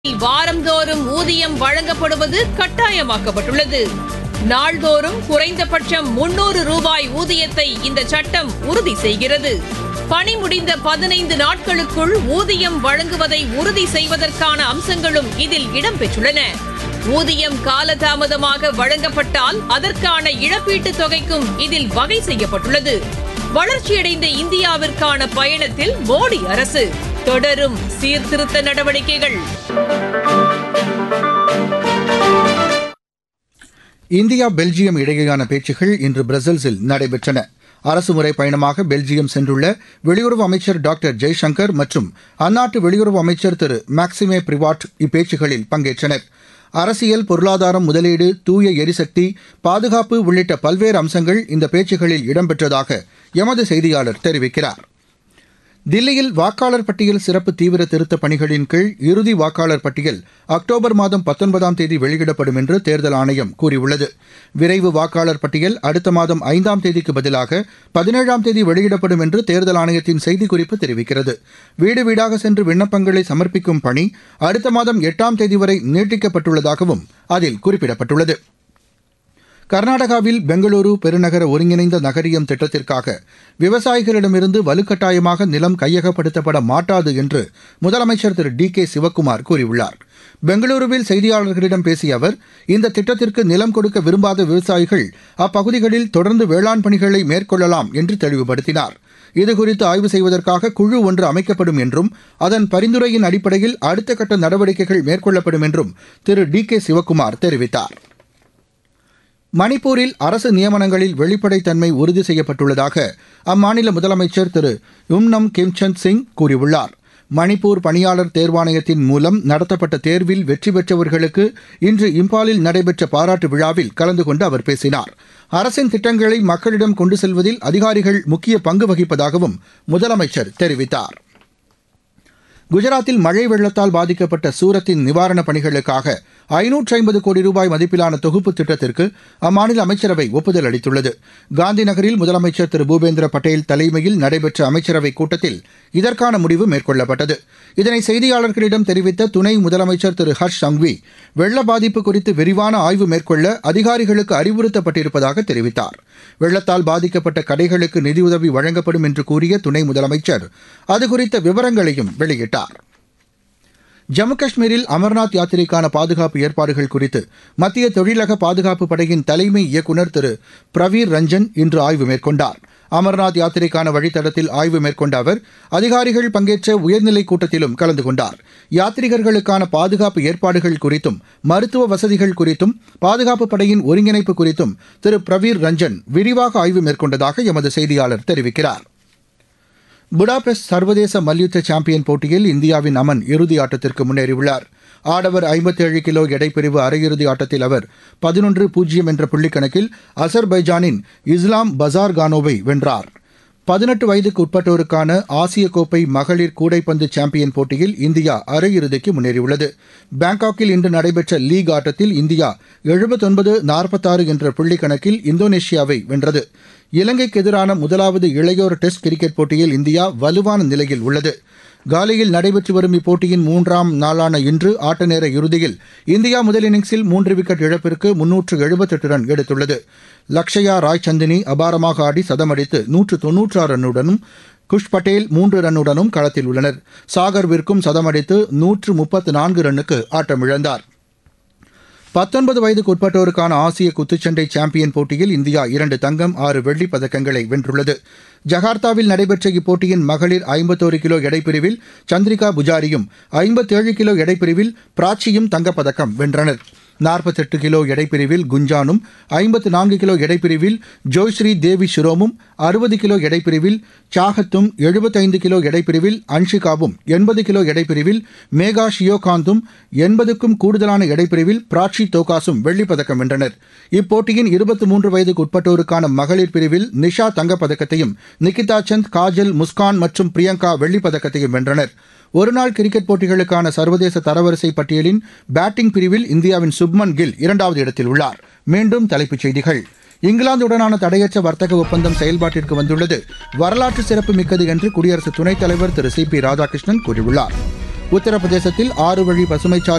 வாரந்தோறும் ஊதியம் வழங்கப்படுவது கட்டாயமாக்கப்பட்டுள்ளது நாள்தோறும் குறைந்தபட்சம் முன்னூறு ரூபாய் ஊதியத்தை இந்த சட்டம் உறுதி செய்கிறது பணி முடிந்த பதினைந்து நாட்களுக்குள் ஊதியம் வழங்குவதை உறுதி செய்வதற்கான அம்சங்களும் இதில் இடம்பெற்றுள்ளன ஊதியம் காலதாமதமாக வழங்கப்பட்டால் அதற்கான இழப்பீட்டுத் தொகைக்கும் இதில் வகை செய்யப்பட்டுள்ளது வளர்ச்சியடைந்த இந்தியாவிற்கான பயணத்தில் மோடி அரசு தொடரும் சீர்திருத்த நடவடிக்கைகள் இந்தியா பெல்ஜியம் இடையேயான பேச்சுகள் இன்று பிரசல்ஸில் நடைபெற்றன அரசுமுறை பயணமாக பெல்ஜியம் சென்றுள்ள வெளியுறவு அமைச்சர் டாக்டர் ஜெய்சங்கர் மற்றும் அந்நாட்டு வெளியுறவு அமைச்சர் திரு மேக்சிமே பிரிவாட் இப்பேச்சுகளில் பங்கேற்றனர் அரசியல் பொருளாதாரம் முதலீடு தூய எரிசக்தி பாதுகாப்பு உள்ளிட்ட பல்வேறு அம்சங்கள் இந்த பேச்சுகளில் இடம்பெற்றதாக எமது செய்தியாளர் தெரிவிக்கிறார் தில்லியில் வாக்காளர் பட்டியல் சிறப்பு தீவிர திருத்தப் பணிகளின் கீழ் இறுதி வாக்காளர் பட்டியல் அக்டோபர் மாதம் பத்தொன்பதாம் தேதி வெளியிடப்படும் என்று தேர்தல் ஆணையம் கூறியுள்ளது விரைவு வாக்காளர் பட்டியல் அடுத்த மாதம் ஐந்தாம் தேதிக்கு பதிலாக பதினேழாம் தேதி வெளியிடப்படும் என்று தேர்தல் ஆணையத்தின் செய்திக்குறிப்பு தெரிவிக்கிறது வீடு வீடாக சென்று விண்ணப்பங்களை சமர்ப்பிக்கும் பணி அடுத்த மாதம் எட்டாம் தேதி வரை நீட்டிக்கப்பட்டுள்ளதாகவும் அதில் குறிப்பிடப்பட்டுள்ளது கர்நாடகாவில் பெங்களூரு பெருநகர ஒருங்கிணைந்த நகரியம் திட்டத்திற்காக விவசாயிகளிடமிருந்து வலுக்கட்டாயமாக நிலம் கையகப்படுத்தப்பட மாட்டாது என்று முதலமைச்சர் திரு டி கே சிவக்குமார் கூறியுள்ளார் பெங்களூருவில் செய்தியாளர்களிடம் பேசிய அவர் இந்த திட்டத்திற்கு நிலம் கொடுக்க விரும்பாத விவசாயிகள் அப்பகுதிகளில் தொடர்ந்து வேளாண் பணிகளை மேற்கொள்ளலாம் என்று தெளிவுபடுத்தினார் இதுகுறித்து ஆய்வு செய்வதற்காக குழு ஒன்று அமைக்கப்படும் என்றும் அதன் பரிந்துரையின் அடிப்படையில் அடுத்த கட்ட நடவடிக்கைகள் மேற்கொள்ளப்படும் என்றும் திரு டி கே சிவக்குமார் தெரிவித்தார் மணிப்பூரில் அரசு நியமனங்களில் வெளிப்படைத்தன்மை உறுதி செய்யப்பட்டுள்ளதாக அம்மாநில முதலமைச்சர் திரு யும்னம் கிம்சந்த் சிங் கூறியுள்ளார் மணிப்பூர் பணியாளர் தேர்வாணையத்தின் மூலம் நடத்தப்பட்ட தேர்வில் வெற்றி பெற்றவர்களுக்கு இன்று இம்பாலில் நடைபெற்ற பாராட்டு விழாவில் கலந்து கொண்டு அவர் பேசினார் அரசின் திட்டங்களை மக்களிடம் கொண்டு செல்வதில் அதிகாரிகள் முக்கிய பங்கு வகிப்பதாகவும் முதலமைச்சர் தெரிவித்தார் குஜராத்தில் மழை வெள்ளத்தால் பாதிக்கப்பட்ட சூரத்தின் நிவாரணப் பணிகளுக்காக ஐநூற்று ஐம்பது கோடி ரூபாய் மதிப்பிலான தொகுப்பு திட்டத்திற்கு அம்மாநில அமைச்சரவை ஒப்புதல் அளித்துள்ளது காந்தி நகரில் முதலமைச்சர் திரு பூபேந்திர பட்டேல் தலைமையில் நடைபெற்ற அமைச்சரவைக் கூட்டத்தில் இதற்கான முடிவு மேற்கொள்ளப்பட்டது இதனை செய்தியாளர்களிடம் தெரிவித்த துணை முதலமைச்சர் திரு ஹர்ஷ் சங்வி வெள்ள பாதிப்பு குறித்து விரிவான ஆய்வு மேற்கொள்ள அதிகாரிகளுக்கு அறிவுறுத்தப்பட்டிருப்பதாக தெரிவித்தார் வெள்ளத்தால் பாதிக்கப்பட்ட கடைகளுக்கு நிதியுதவி வழங்கப்படும் என்று கூறிய துணை முதலமைச்சர் அது குறித்த விவரங்களையும் வெளியிட்டார் ஜம்மு காஷ்மீரில் அமர்நாத் யாத்திரைக்கான பாதுகாப்பு ஏற்பாடுகள் குறித்து மத்திய தொழிலக பாதுகாப்பு படையின் தலைமை இயக்குநர் திரு பிரவீர் ரஞ்சன் இன்று ஆய்வு மேற்கொண்டார் அமர்நாத் யாத்திரைக்கான வழித்தடத்தில் ஆய்வு மேற்கொண்ட அவர் அதிகாரிகள் பங்கேற்ற உயர்நிலைக் கூட்டத்திலும் கலந்து கொண்டார் யாத்ரீகர்களுக்கான பாதுகாப்பு ஏற்பாடுகள் குறித்தும் மருத்துவ வசதிகள் குறித்தும் பாதுகாப்பு படையின் ஒருங்கிணைப்பு குறித்தும் திரு பிரவீர் ரஞ்சன் விரிவாக ஆய்வு மேற்கொண்டதாக எமது செய்தியாளர் தெரிவிக்கிறார் புடாபெஸ்ட் சர்வதேச மல்யுத்த சாம்பியன் போட்டியில் இந்தியாவின் அமன் இறுதி ஆட்டத்திற்கு முன்னேறியுள்ளார் ஆடவர் ஐம்பத்தேழு கிலோ எடைப்பிரிவு அரையிறுதி ஆட்டத்தில் அவர் பதினொன்று பூஜ்ஜியம் என்ற புள்ளிக்கணக்கில் அசர்பைஜானின் இஸ்லாம் பசார்கானோவை வென்றார் பதினெட்டு வயதுக்கு உட்பட்டோருக்கான ஆசிய கோப்பை மகளிர் கூடைப்பந்து சாம்பியன் போட்டியில் இந்தியா அரையிறுதிக்கு முன்னேறியுள்ளது பாங்காக்கில் இன்று நடைபெற்ற லீக் ஆட்டத்தில் இந்தியா எழுபத்தொன்பது நாற்பத்தாறு என்ற புள்ளிக்கணக்கில் இந்தோனேஷியாவை வென்றது இலங்கைக்கு எதிரான முதலாவது இளையோர் டெஸ்ட் கிரிக்கெட் போட்டியில் இந்தியா வலுவான நிலையில் உள்ளது காலியில் நடைபெற்று வரும் இப்போட்டியின் மூன்றாம் நாளான இன்று ஆட்ட நேர இறுதியில் இந்தியா முதல் இன்னிங்ஸில் மூன்று விக்கெட் இழப்பிற்கு முன்னூற்று எழுபத்தெட்டு ரன் எடுத்துள்ளது லக்ஷயா ராய் சந்தினி அபாரமாக ஆடி சதமடித்து நூற்று தொன்னூற்றாறு ரன்னுடனும் குஷ் பட்டேல் மூன்று ரன்னுடனும் களத்தில் உள்ளனர் சாகர் விற்கும் சதமடித்து நூற்று முப்பத்து நான்கு ரன்னுக்கு ஆட்டமிழந்தார் பத்தொன்பது வயதுக்கு உட்பட்டோருக்கான ஆசிய குத்துச்சண்டை சாம்பியன் போட்டியில் இந்தியா இரண்டு தங்கம் ஆறு வெள்ளிப் பதக்கங்களை வென்றுள்ளது ஜகார்த்தாவில் நடைபெற்ற இப்போட்டியின் மகளிர் ஐம்பத்தோரு கிலோ எடைப்பிரிவில் சந்திரிகா புஜாரியும் ஐம்பத்தேழு கிலோ எடைப்பிரிவில் பிராச்சியும் தங்கப்பதக்கம் வென்றனர் நாற்பத்தெட்டு கிலோ எடைப்பிரிவில் குஞ்சானும் ஐம்பத்து நான்கு கிலோ எடைப்பிரிவில் ஜோய்ஸ்ரீ தேவி ஷிரோமும் அறுபது கிலோ எடைப்பிரிவில் சாகத்தும் எழுபத்தைந்து கிலோ எடைப்பிரிவில் அன்ஷிகாவும் எண்பது கிலோ எடைப்பிரிவில் மேகா ஷியோகாந்தும் எண்பதுக்கும் கூடுதலான எடைப்பிரிவில் பிராட்சி தோகாசும் வெள்ளிப் பதக்கம் வென்றனர் இப்போட்டியின் இருபத்தி மூன்று வயதுக்கு உட்பட்டோருக்கான மகளிர் பிரிவில் நிஷா தங்கப்பதக்கத்தையும் நிகிதா சந்த் காஜல் முஸ்கான் மற்றும் பிரியங்கா வெள்ளிப் பதக்கத்தையும் வென்றனர் ஒருநாள் கிரிக்கெட் போட்டிகளுக்கான சர்வதேச தரவரிசை பட்டியலின் பேட்டிங் பிரிவில் இந்தியாவின் சுப்மன் கில் இரண்டாவது இடத்தில் உள்ளார் மீண்டும் தலைப்புச் செய்திகள் இங்கிலாந்துடனான தடையற்ற வர்த்தக ஒப்பந்தம் செயல்பாட்டிற்கு வந்துள்ளது வரலாற்று சிறப்பு மிக்கது என்று குடியரசு துணைத் தலைவர் திரு சி பி ராதாகிருஷ்ணன் கூறியுள்ளார் உத்தரப்பிரதேசத்தில் ஆறு வழி பசுமைச்சாலை